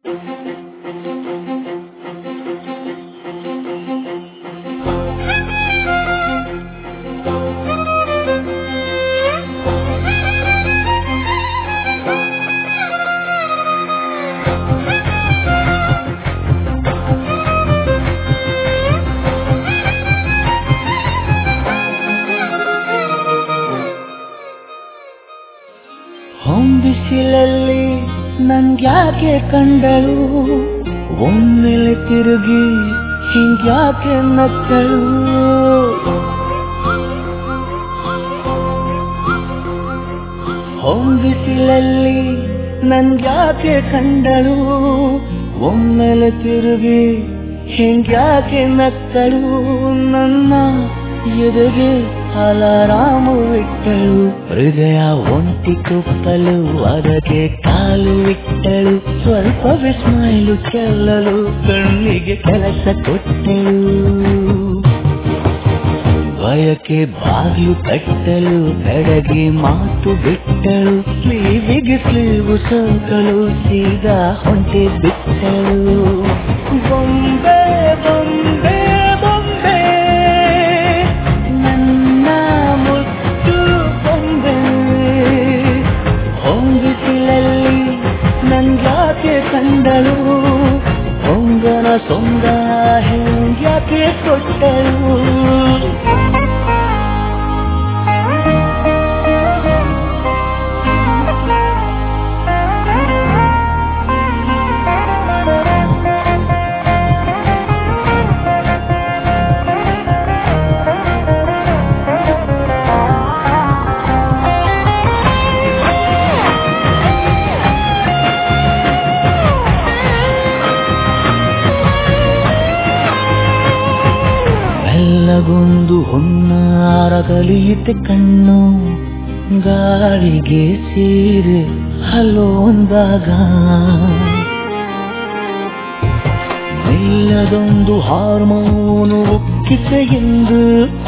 ಹೊಂಬಿಸಿಲಲ್ಲಿ ನಂಗ್ಯಾಕೆ ಕಂಡಳು ಒಮ್ಮೆಲೆ ತಿರುಗಿ ಹಿಂಗ್ಯಾಕೆ ನಕ್ಕಳು ಹೊಂಬಿಸಿಲಲ್ಲಿ ನನ್ಗ್ಯಾಕೆ ಕಂಡಳು ಒಮ್ಮೆಲೆ ತಿರುಗಿ ಹಿಂಗ್ಯಾಕೆ ನಕ್ಕಳು ನನ್ನ ಎದುರಿಗೆ ಅಲಾರಾಮು ಇಟ್ಟಳು ಹೃದಯ ಒಂಟಿ ಕುಪ್ಪಲು ಅದಕ್ಕೆ ಕಾಲು ಇಟ್ಟಳು ಸ್ವಲ್ಪ ವಿಸ್ಮೈಲು ಚೆಲ್ಲಲು ಕಣ್ಣಿಗೆ ಕೆಲಸ ಕೊಟ್ಟಳು ಭಯಕ್ಕೆ ಬಾಗಿಲು ಕಟ್ಟಲು ಬೆಡಗಿ ಮಾತು ಬಿಟ್ಟಳು ಸ್ಲೀವಿಗೆ ಸ್ಲೀವು ಸೋಕಲು ಸೀದಾ ಹೊಂಟೆ ಬಿಟ್ಟಳು ಬೊಂಬೆ ಬೊಂಬೆ ಬೊಂಬೆ ನನ್ನ ಮುತ್ತು ಬೊಂಬೆ ಹೊಂಗಿಸಿಲಲ್ಲಿ ನಂಗ್ಯಾಕೆ ಕಂಡಳು ಹೊಂಗನ ಸೊಂಗ ಹೆಂಗ್ಯಾಕೆ ಕೊಟ್ಟಳು ಮೆಲ್ಲಗೊಂದು ಹೊನ್ನಾರ ಕಲಿಯಿತೆ ಕಣ್ಣು ಗಾಳಿಗೆ ಸೀರೆ ಹಲೋಂದಾಗ ಮೆಲ್ಲದೊಂದು ಹಾರ್ಮೋನು ಉಕ್ಕಿಸೆ ಎಂದು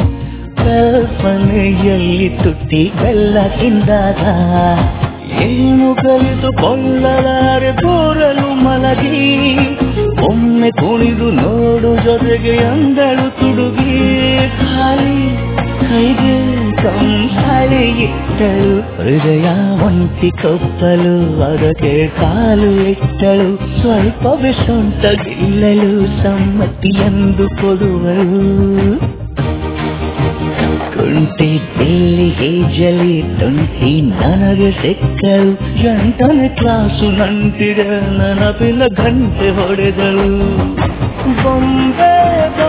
ಕಲ್ಪನೆಯಲ್ಲಿ ತುಟ್ಟಿ ಬೆಲ್ಲ ತಿಂದಾಗ ಏನು ಕಲಿತುಕೊಳ್ಳಲಾರೆ ಕೋರಲು ಮಲಗಿ ಒಮ್ಮೆ ಕುಣಿದು ನೋಡು ಜೊತೆಗೆ ಅಂದಳು ತುಡುಗಿ ಖಾಲಿ ಕೈಗೆ ಕಂಸಾಳೆ ಇಟ್ಟಳು ಹೃದಯ ಒಂಟಿ ಕಪ್ಪಲು ಅದಕ್ಕೆ ಕಾಲು ಇಟ್ಟಳು ಸ್ವಲ್ಪ ವಿಷಂತ ಗೆಲ್ಲಲು ಸಮ್ಮತಿ ಎಂದು ಕೊಡುವಳು ಕುಂಟಿ ಬಿಲ್ಲಿ ಹೇಜಲಿ ತುಂಟಿ ನನಗೆ ಸಿಕ್ಕಳು ಎಂಟನೇ ಕ್ಲಾಸು ನಂಟಿಗ ನೆನಪಿನ ಗಂಟೆ ಹೊಡೆದಳು ಬೊಂಬೆ